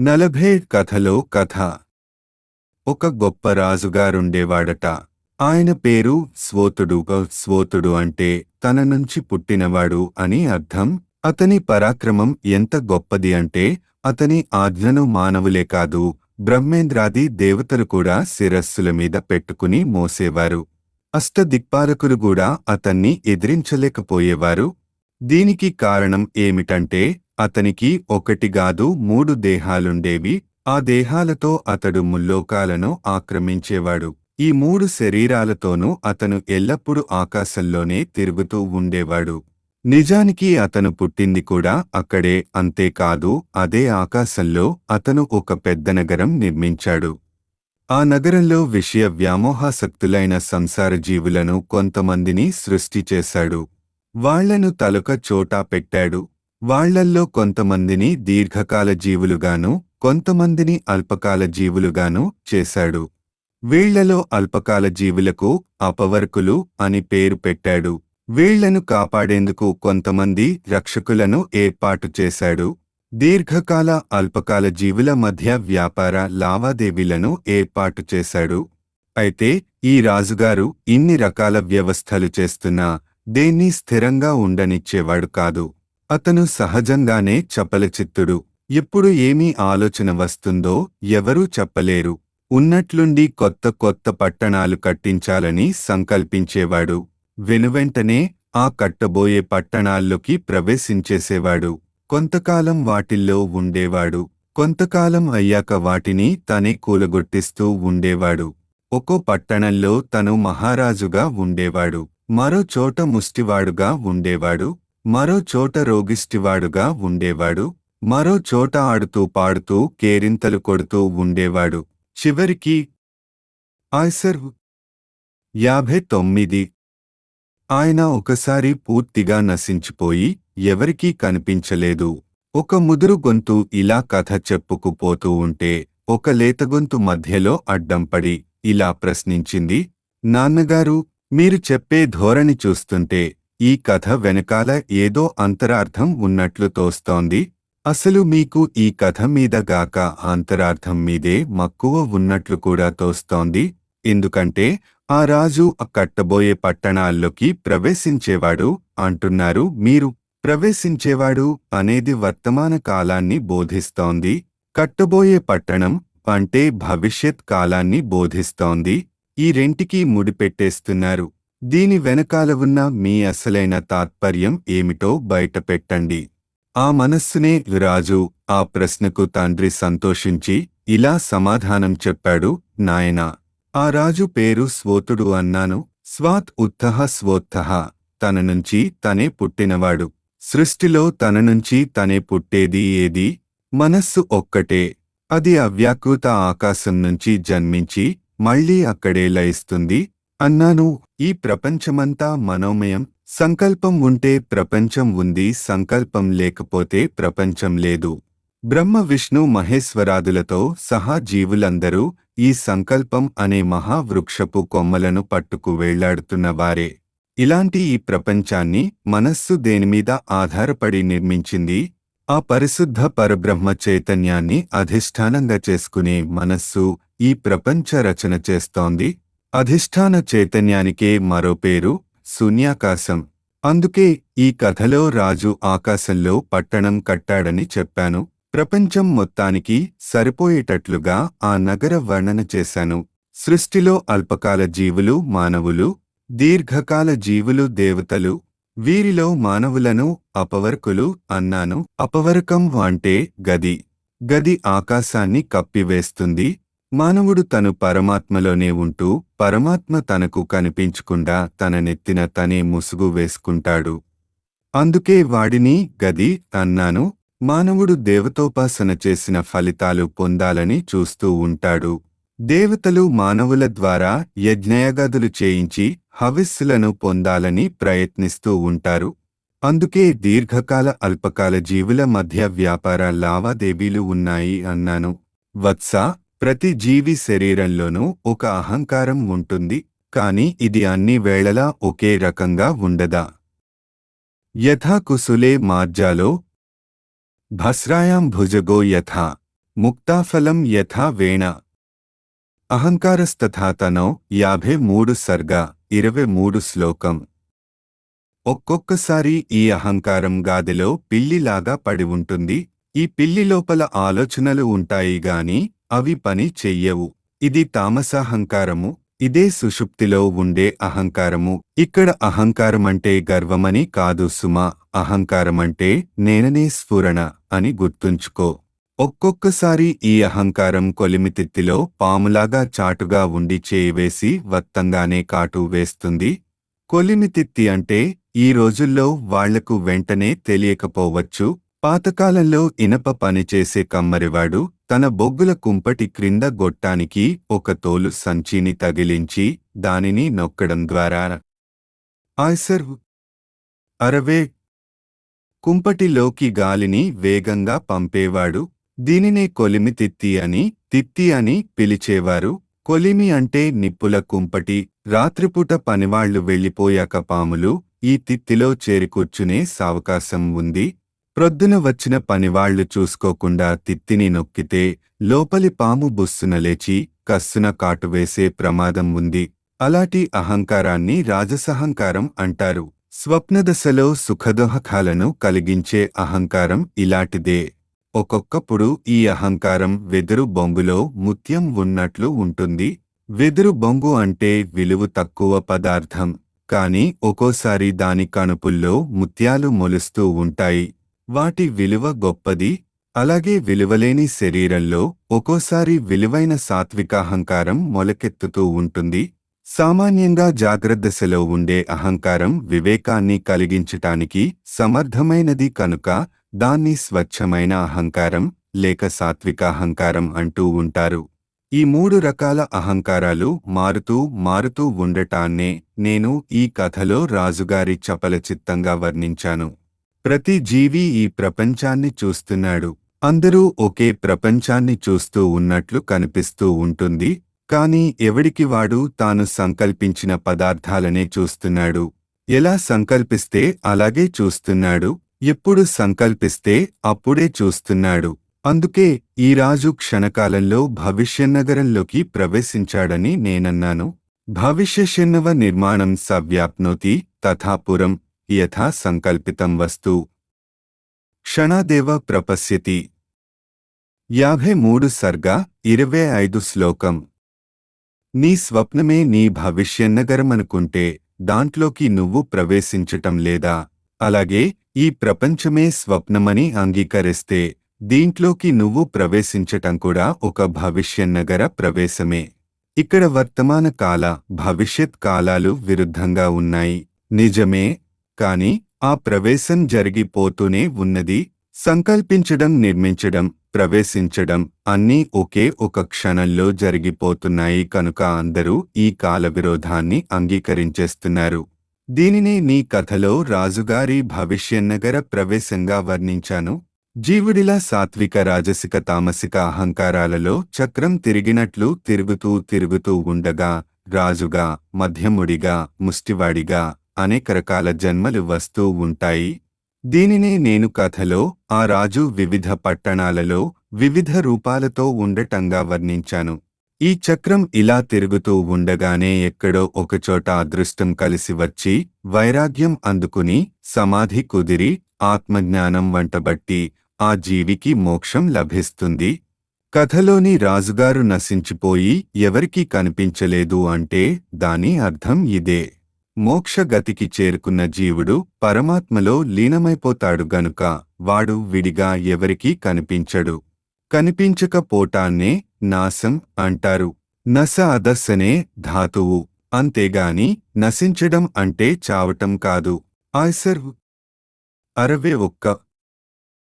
నలభై కథలో కథ ఒక గొప్ప రాజుగారుండేవాడట ఆయన పేరు స్వోతుడు స్వోతుడు అంటే తన నుంచి పుట్టినవాడు అని అర్థం అతని పరాక్రమం ఎంత గొప్పది అంటే అతని ఆజ్ఞను మానవులే కాదు బ్రహ్మేంద్రాది దేవతలు కూడా శిరస్సుల మీద పెట్టుకుని మోసేవారు అష్టదిక్పాలకులు కూడా అతన్ని ఎదిరించలేకపోయేవారు దీనికి కారణం ఏమిటంటే అతనికి ఒకటిగాదు మూడు దేహాలుండేవి ఆ దేహాలతో అతడు ముల్లోకాలను ఆక్రమించేవాడు ఈ మూడు శరీరాలతోనూ అతను ఎల్లప్పుడూ ఆకాశంలోనే తిరుగుతూ ఉండేవాడు నిజానికి అతను పుట్టింది కూడా అక్కడే అంతేకాదు అదే ఆకాశంలో అతను ఒక పెద్ద నగరం నిర్మించాడు ఆ నగరంలో విషయ వ్యామోహాసక్తులైన సంసార జీవులను కొంతమందిని సృష్టి చేశాడు వాళ్లను తలుక చోటా పెట్టాడు వాళ్లల్లో కొంతమందిని దీర్ఘకాల జీవులుగాను కొంతమందిని అల్పకాల జీవులుగాను చేశాడు వీళ్లలో అల్పకాల జీవులకు అపవర్కులు అని పేరు పెట్టాడు వీళ్లను కాపాడేందుకు కొంతమంది రక్షకులను ఏర్పాటు చేశాడు దీర్ఘకాల అల్పకాల జీవుల మధ్య వ్యాపార లావాదేవీలను ఏర్పాటు చేశాడు అయితే ఈ రాజుగారు ఇన్ని రకాల వ్యవస్థలు చేస్తున్నా దేన్ని స్థిరంగా ఉండనిచ్చేవాడు కాదు అతను సహజంగానే చపలచిత్తుడు ఎప్పుడు ఏమీ ఆలోచన వస్తుందో ఎవరూ చెప్పలేరు ఉన్నట్లుండి కొత్త కొత్త పట్టణాలు కట్టించాలని సంకల్పించేవాడు వెనువెంటనే ఆ కట్టబోయే పట్టణాల్లోకి ప్రవేశించేసేవాడు కొంతకాలం వాటిల్లో ఉండేవాడు కొంతకాలం అయ్యాక వాటిని తనే కూలగొట్టిస్తూ ఉండేవాడు ఒక్కో పట్టణంలో తను మహారాజుగా ఉండేవాడు మరో చోట ముష్టివాడుగా ఉండేవాడు మరో చోట రోగిష్టివాడుగా ఉండేవాడు మరో చోట ఆడుతూ పాడుతూ కేరింతలు కొడుతూ ఉండేవాడు చివరికి ఆయ్సర్ యాభై తొమ్మిది ఆయన ఒకసారి పూర్తిగా నశించిపోయి ఎవరికీ కనిపించలేదు ఒక ముదురు గొంతు ఇలా కథ చెప్పుకుపోతూ ఉంటే ఒక లేతగొంతు మధ్యలో అడ్డంపడి ఇలా ప్రశ్నించింది నాన్నగారు మీరు చెప్పే ధోరణి చూస్తుంటే ఈ కథ వెనకాల ఏదో అంతరార్థం ఉన్నట్లు తోస్తోంది అసలు మీకు ఈ కథ మీద గాక అంతరార్థం మీదే మక్కువ ఉన్నట్లు కూడా తోస్తోంది ఎందుకంటే ఆ రాజు ఆ కట్టబోయే పట్టణాల్లోకి ప్రవేశించేవాడు అంటున్నారు మీరు ప్రవేశించేవాడు అనేది వర్తమాన కాలాన్ని బోధిస్తోంది కట్టబోయే పట్టణం అంటే భవిష్యత్ కాలాన్ని బోధిస్తోంది ఈ రెంటికి ముడిపెట్టేస్తున్నారు దీని వెనకాల ఉన్న మీ అసలైన తాత్పర్యం ఏమిటో బయటపెట్టండి ఆ మనస్సునే రాజు ఆ ప్రశ్నకు తండ్రి సంతోషించి ఇలా సమాధానం చెప్పాడు నాయనా ఆ రాజు పేరు స్వోతుడు అన్నాను స్వాత్ ఉత్తహ స్వోత్తహ తన నుంచి తనే పుట్టినవాడు సృష్టిలో తన నుంచి తనే పుట్టేది ఏది మనస్సు ఒక్కటే అది అవ్యాకృత ఆకాశం నుంచి జన్మించి మళ్లీ అక్కడే లయిస్తుంది అన్నాను ఈ ప్రపంచమంతా మనోమయం సంకల్పం ఉంటే ప్రపంచం ఉంది సంకల్పం లేకపోతే ప్రపంచం లేదు బ్రహ్మ విష్ణు మహేశ్వరాదులతో సహా జీవులందరూ ఈ సంకల్పం అనే మహావృక్షపు కొమ్మలను పట్టుకు వేళ్లాడుతున్న వారే ఇలాంటి ఈ ప్రపంచాన్ని మనస్సు దేనిమీద ఆధారపడి నిర్మించింది ఆ పరిశుద్ధ పరబ్రహ్మ చైతన్యాన్ని అధిష్టానంగా చేసుకునే మనస్సు ఈ ప్రపంచ రచన చేస్తోంది అధిష్టాన చైతన్యానికే మరో పేరు శూన్యాకాశం అందుకే ఈ కథలో రాజు ఆకాశంలో పట్టణం కట్టాడని చెప్పాను ప్రపంచం మొత్తానికి సరిపోయేటట్లుగా ఆ నగర వర్ణన చేశాను సృష్టిలో అల్పకాల జీవులు మానవులు దీర్ఘకాల జీవులు దేవతలు వీరిలో మానవులను అపవర్కులు అన్నాను అపవరకం అంటే గది గది ఆకాశాన్ని కప్పివేస్తుంది మానవుడు తను పరమాత్మలోనే ఉంటూ పరమాత్మ తనకు కనిపించకుండా తన నెత్తిన తనే ముసుగు వేసుకుంటాడు అందుకే వాడిని గది అన్నాను మానవుడు దేవతోపాసన చేసిన ఫలితాలు పొందాలని చూస్తూ ఉంటాడు దేవతలు మానవుల ద్వారా యజ్ఞయగదులు చేయించి హవిస్సులను పొందాలని ప్రయత్నిస్తూ ఉంటారు అందుకే దీర్ఘకాల అల్పకాల జీవుల మధ్య వ్యాపార లావాదేవీలు ఉన్నాయి అన్నాను వత్స ప్రతి జీవి శరీరంలోనూ ఒక అహంకారం ఉంటుంది కాని ఇది అన్ని వేళలా ఒకే రకంగా ఉండదా యథా కుసులే మార్జాలో భస్రాయాం భుజగో యథా ముక్తాఫలం యథా వేణ అహంకారస్తథాతనో యాభై మూడు సర్గ ఇరవై మూడు శ్లోకం ఒక్కొక్కసారి ఈ అహంకారం గాదిలో పిల్లిలాగా పడి ఉంటుంది ఈ పిల్లి లోపల ఆలోచనలు ఉంటాయి గాని అవి పని చెయ్యవు ఇది తామసాహంకారము ఇదే సుషుప్తిలో ఉండే అహంకారము ఇక్కడ అహంకారమంటే గర్వమని కాదు సుమా అహంకారమంటే నేననే స్ఫురణ అని గుర్తుంచుకో ఒక్కొక్కసారి ఈ అహంకారం కొలిమితిత్తిలో పాములాగా చాటుగా ఉండి చేయివేసి వత్తంగానే కాటు వేస్తుంది కొలిమితిత్తి అంటే ఈ రోజుల్లో వాళ్లకు వెంటనే తెలియకపోవచ్చు పాతకాలంలో ఇనప పనిచేసే కమ్మరివాడు తన బొగ్గుల కుంపటి క్రింద గొట్టానికి ఒక తోలు సంచిని తగిలించి దానిని నొక్కడం ద్వారా ఆయ్సర్ అరవే కుంపటిలోకి గాలిని వేగంగా పంపేవాడు దీనినే కొలిమి తిత్తి అని తిత్తి అని పిలిచేవారు కొలిమి అంటే నిప్పుల కుంపటి రాత్రిపూట పనివాళ్లు వెళ్లిపోయాక పాములు ఈ తిత్తిలో చేరికూర్చునే సావకాశం ఉంది ప్రొద్దున వచ్చిన పనివాళ్లు చూసుకోకుండా తిత్తిని నొక్కితే లోపలి పాము బుస్సున లేచి కస్సున కాటువేసే ప్రమాదం ఉంది అలాంటి అహంకారాన్ని రాజసహంకారం అంటారు స్వప్నదశలో సుఖదోహకాలను కలిగించే అహంకారం ఇలాంటిదే ఒక్కొక్కప్పుడు ఈ అహంకారం వెదురు బొంగులో ముత్యం ఉన్నట్లు ఉంటుంది వెదురు బొంగు అంటే విలువ తక్కువ పదార్థం కాని ఒక్కోసారి దాని కణుపుల్లో ముత్యాలు మొలుస్తూ ఉంటాయి వాటి విలువ గొప్పది అలాగే విలువలేని శరీరంలో ఒక్కోసారి విలువైన సాత్వికాహంకారం మొలకెత్తుతూ ఉంటుంది సామాన్యంగా జాగ్రత్తదశలో ఉండే అహంకారం వివేకాన్ని కలిగించటానికి సమర్థమైనది కనుక దాన్ని స్వచ్ఛమైన అహంకారం లేక సాత్వికాహంకారం అంటూ ఉంటారు ఈ మూడు రకాల అహంకారాలు మారుతూ మారుతూ ఉండటాన్నే నేను ఈ కథలో రాజుగారి చపలచిత్తంగా వర్ణించాను ప్రతి జీవి ఈ ప్రపంచాన్ని చూస్తున్నాడు అందరూ ఒకే ప్రపంచాన్ని చూస్తూ ఉన్నట్లు కనిపిస్తూ ఉంటుంది కాని ఎవడికి వాడు తాను సంకల్పించిన పదార్థాలనే చూస్తున్నాడు ఎలా సంకల్పిస్తే అలాగే చూస్తున్నాడు ఎప్పుడు సంకల్పిస్తే అప్పుడే చూస్తున్నాడు అందుకే ఈ రాజు క్షణకాలంలో భవిష్యన్నగరంలోకి ప్రవేశించాడని నేనన్నాను భవిష్యశన్నవ నిర్మాణం సవ్యాప్నోతి తథాపురం యథా సంకల్పితం వస్తు క్షణాదేవ ప్రపశ్యతి యాభై మూడు సర్గ ఇరవై ఐదు శ్లోకం నీ స్వప్నమే నీ భవిష్యన్నగరమనుకుంటే దాంట్లోకి నువ్వు ప్రవేశించటం లేదా అలాగే ఈ ప్రపంచమే స్వప్నమని అంగీకరిస్తే దీంట్లోకి నువ్వు ప్రవేశించటం కూడా ఒక భవిష్యన్నగర ప్రవేశమే ఇక్కడ వర్తమాన కాల భవిష్యత్ కాలాలు విరుద్ధంగా ఉన్నాయి నిజమే కాని ఆ ప్రవేశం జరిగిపోతూనే ఉన్నది సంకల్పించడం నిర్మించడం ప్రవేశించడం అన్నీ ఒకే ఒక క్షణంలో జరిగిపోతున్నాయి కనుక అందరూ ఈ కాల విరోధాన్ని అంగీకరించేస్తున్నారు దీనినే నీ కథలో రాజుగారి భవిష్యన్నగర ప్రవేశంగా వర్ణించాను జీవుడిలా సాత్విక రాజసిక తామసిక అహంకారాలలో చక్రం తిరిగినట్లు తిరుగుతూ తిరుగుతూ ఉండగా రాజుగా మధ్యముడిగా ముష్టివాడిగా అనేక రకాల జన్మలు వస్తూ ఉంటాయి దీనినే నేను కథలో ఆ రాజు వివిధ పట్టణాలలో వివిధ రూపాలతో ఉండటంగా వర్ణించాను ఈ చక్రం ఇలా తిరుగుతూ ఉండగానే ఎక్కడో ఒకచోట అదృష్టం కలిసి వచ్చి వైరాగ్యం అందుకుని సమాధి కుదిరి ఆత్మజ్ఞానం వంటబట్టి ఆ జీవికి మోక్షం లభిస్తుంది కథలోని రాజుగారు నశించిపోయి ఎవరికీ కనిపించలేదు అంటే దాని అర్థం ఇదే మోక్షగతికి చేరుకున్న జీవుడు పరమాత్మలో లీనమైపోతాడు గనుక వాడు విడిగా ఎవరికీ కనిపించడు కనిపించకపోటాన్నే నాశం అంటారు నస అదస్సనే ధాతువు అంతేగాని నశించడం అంటే చావటం కాదు ఆయ్సర్ అరవై ఒక్క